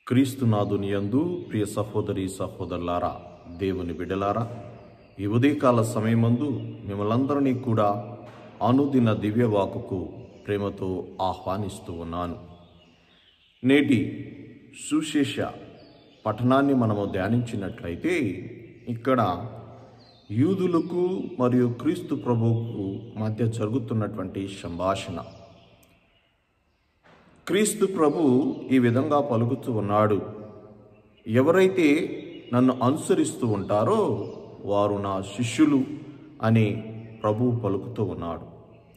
క్రీస్తునాథుని యందు ప్రియ సహోదరి సహోదరులారా దేవుని బిడలారా ఈ ఉదయకాల సమయమందు మిమ్మల్ందరినీ కూడా అనుదిన దివ్యవాకుకు ప్రేమతో ఆహ్వానిస్తూ ఉన్నాను నేటి సుశేష పఠనాన్ని మనము ధ్యానించినట్లయితే ఇక్కడ యూదులకు మరియు క్రీస్తు ప్రభువుకు మధ్య జరుగుతున్నటువంటి సంభాషణ క్రీస్తు ప్రభు ఈ విధంగా పలుకుతూ ఉన్నాడు ఎవరైతే నన్ను అనుసరిస్తూ ఉంటారో వారు నా శిష్యులు అని ప్రభు పలుకుతూ ఉన్నాడు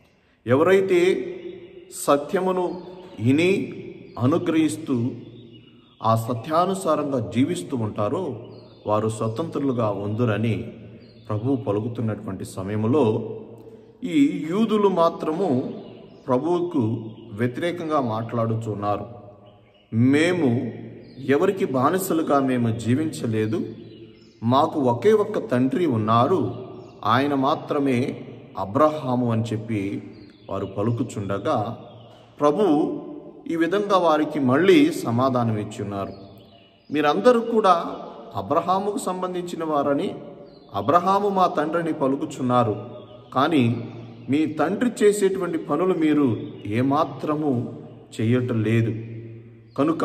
ఎవరైతే సత్యమును ఇని అనుగ్రహిస్తూ ఆ సత్యానుసారంగా జీవిస్తూ ఉంటారో వారు స్వతంత్రులుగా ఉందురని ప్రభు పలుకుతున్నటువంటి సమయంలో ఈ యూదులు మాత్రము ప్రభువుకు వ్యతిరేకంగా మాట్లాడుతున్నారు మేము ఎవరికి బానిసలుగా మేము జీవించలేదు మాకు ఒకే ఒక్క తండ్రి ఉన్నారు ఆయన మాత్రమే అబ్రహాము అని చెప్పి వారు పలుకుచుండగా ప్రభు ఈ విధంగా వారికి మళ్ళీ సమాధానం ఇచ్చున్నారు మీరందరూ కూడా అబ్రహాముకు సంబంధించిన వారని అబ్రహాము మా తండ్రిని పలుకుచున్నారు కానీ మీ తండ్రి చేసేటువంటి పనులు మీరు ఏమాత్రము చేయటం లేదు కనుక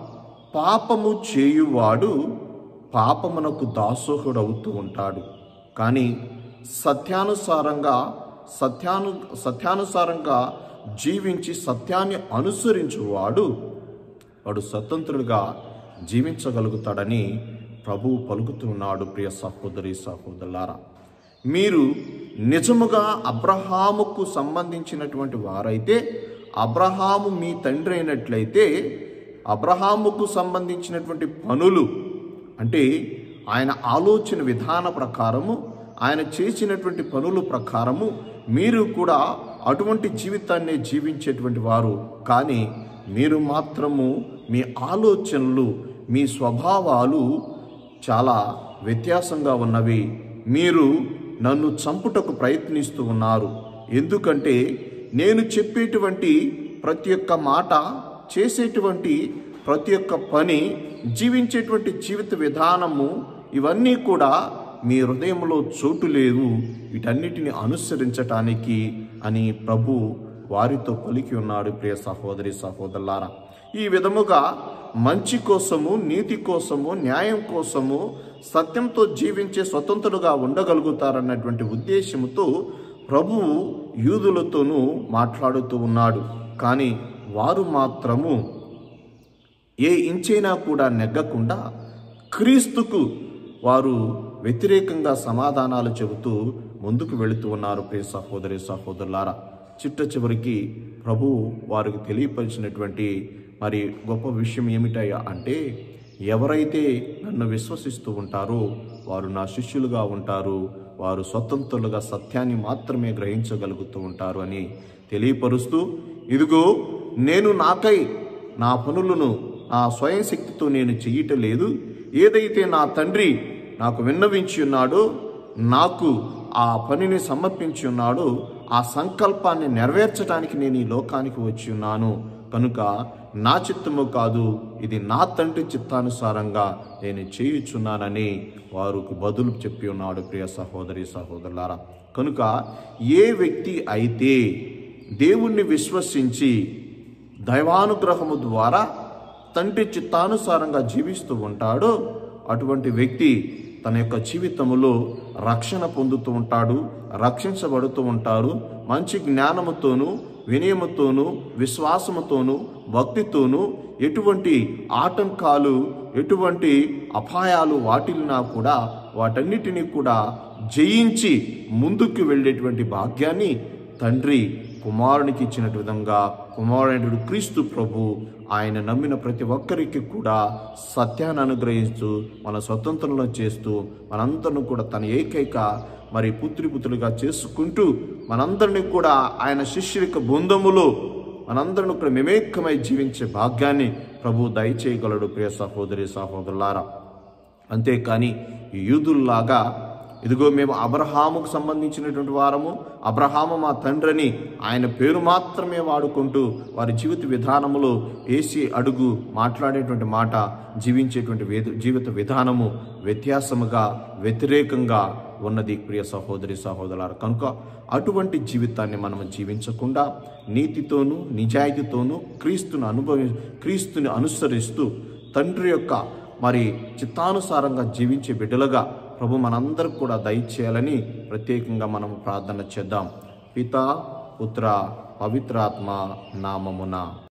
పాపము చేయువాడు పాపమునకు దాసోహుడు అవుతూ ఉంటాడు కానీ సత్యానుసారంగా సత్యాను సత్యానుసారంగా జీవించి సత్యాన్ని అనుసరించువాడు వాడు స్వతంత్రుడిగా జీవించగలుగుతాడని ప్రభువు పలుకుతున్నాడు ప్రియ సహోదరి సహోదరులారా మీరు నిజముగా అబ్రహాముకు సంబంధించినటువంటి వారైతే అబ్రహాము మీ తండ్రి అయినట్లయితే అబ్రహాముకు సంబంధించినటువంటి పనులు అంటే ఆయన ఆలోచన విధాన ప్రకారము ఆయన చేసినటువంటి పనుల ప్రకారము మీరు కూడా అటువంటి జీవితాన్ని జీవించేటువంటి వారు కానీ మీరు మాత్రము మీ ఆలోచనలు మీ స్వభావాలు చాలా వ్యత్యాసంగా ఉన్నవి మీరు నన్ను చంపుటకు ప్రయత్నిస్తూ ఉన్నారు ఎందుకంటే నేను చెప్పేటువంటి ప్రతి ఒక్క మాట చేసేటువంటి ప్రతి ఒక్క పని జీవించేటువంటి జీవిత విధానము ఇవన్నీ కూడా మీ హృదయంలో చోటు లేదు వీటన్నిటిని అనుసరించటానికి అని ప్రభు వారితో పలికి ఉన్నాడు ప్రియ సహోదరి సహోదరులారా ఈ విధముగా మంచి కోసము నీతి కోసము న్యాయం కోసము సత్యంతో జీవించే స్వతంత్రులుగా ఉండగలుగుతారన్నటువంటి ఉద్దేశంతో ప్రభువు యూదులతోనూ మాట్లాడుతూ ఉన్నాడు కానీ వారు మాత్రము ఏ ఇంచైనా కూడా నెగ్గకుండా క్రీస్తుకు వారు వ్యతిరేకంగా సమాధానాలు చెబుతూ ముందుకు వెళుతూ ఉన్నారు ప్రియ సహోదరి సహోదరులారా చిట్ట చివరికి ప్రభు వారికి తెలియపరిచినటువంటి మరి గొప్ప విషయం ఏమిటయ్యా అంటే ఎవరైతే నన్ను విశ్వసిస్తూ ఉంటారో వారు నా శిష్యులుగా ఉంటారు వారు స్వతంత్రులుగా సత్యాన్ని మాత్రమే గ్రహించగలుగుతూ ఉంటారు అని తెలియపరుస్తూ ఇదిగో నేను నాకై నా పనులను నా స్వయం శక్తితో నేను చెయ్యటం లేదు ఏదైతే నా తండ్రి నాకు విన్నవించి ఉన్నాడో నాకు ఆ పనిని సమర్పించి ఉన్నాడో ఆ సంకల్పాన్ని నెరవేర్చడానికి నేను ఈ లోకానికి వచ్చి ఉన్నాను కనుక నా చిత్తము కాదు ఇది నా తండ్రి చిత్తానుసారంగా నేను చేయుచున్నానని వారికి బదులు చెప్పి ఉన్నాడు ప్రియ సహోదరి సహోదరులారా కనుక ఏ వ్యక్తి అయితే దేవుణ్ణి విశ్వసించి దైవానుగ్రహము ద్వారా తండ్రి చిత్తానుసారంగా జీవిస్తూ ఉంటాడో అటువంటి వ్యక్తి తన యొక్క జీవితంలో రక్షణ పొందుతూ ఉంటాడు రక్షించబడుతూ ఉంటారు మంచి జ్ఞానముతోనూ వినయముతోనూ విశ్వాసముతోనూ భక్తితోనూ ఎటువంటి ఆటంకాలు ఎటువంటి అపాయాలు వాటిల్నా కూడా వాటన్నిటినీ కూడా జయించి ముందుకు వెళ్ళేటువంటి భాగ్యాన్ని తండ్రి కుమారునికి ఇచ్చిన విధంగా కుమారుడు క్రీస్తు ప్రభు ఆయన నమ్మిన ప్రతి ఒక్కరికి కూడా సత్యాన్ని అనుగ్రహిస్తూ మన స్వతంత్రంలో చేస్తూ మనందరిని కూడా తన ఏకైక మరి పుత్రిపుత్రులుగా చేసుకుంటూ మనందరినీ కూడా ఆయన శిష్యుడిక బృందములో మనందరిని కూడా మిమేకమై జీవించే భాగ్యాన్ని ప్రభు దయచేయగలడు ప్రియ సహోదరి సహోదరులారా అంతేకాని ఈ యూదుల్లాగా ఇదిగో మేము అబ్రహాముకు సంబంధించినటువంటి వారము అబ్రహాము మా తండ్రిని ఆయన పేరు మాత్రమే వాడుకుంటూ వారి జీవిత విధానములో వేసి అడుగు మాట్లాడేటువంటి మాట జీవించేటువంటి వేద జీవిత విధానము వ్యత్యాసముగా వ్యతిరేకంగా ఉన్నది ప్రియ సహోదరి సహోదరులారు కనుక అటువంటి జీవితాన్ని మనం జీవించకుండా నీతితోనూ నిజాయితీతోనూ క్రీస్తుని అనుభవి క్రీస్తుని అనుసరిస్తూ తండ్రి యొక్క మరి చిత్తానుసారంగా జీవించే బిడ్డలుగా ప్రభు మనందరికి కూడా దయచేయాలని ప్రత్యేకంగా మనం ప్రార్థన చేద్దాం పిత పుత్ర పవిత్రాత్మ నామమున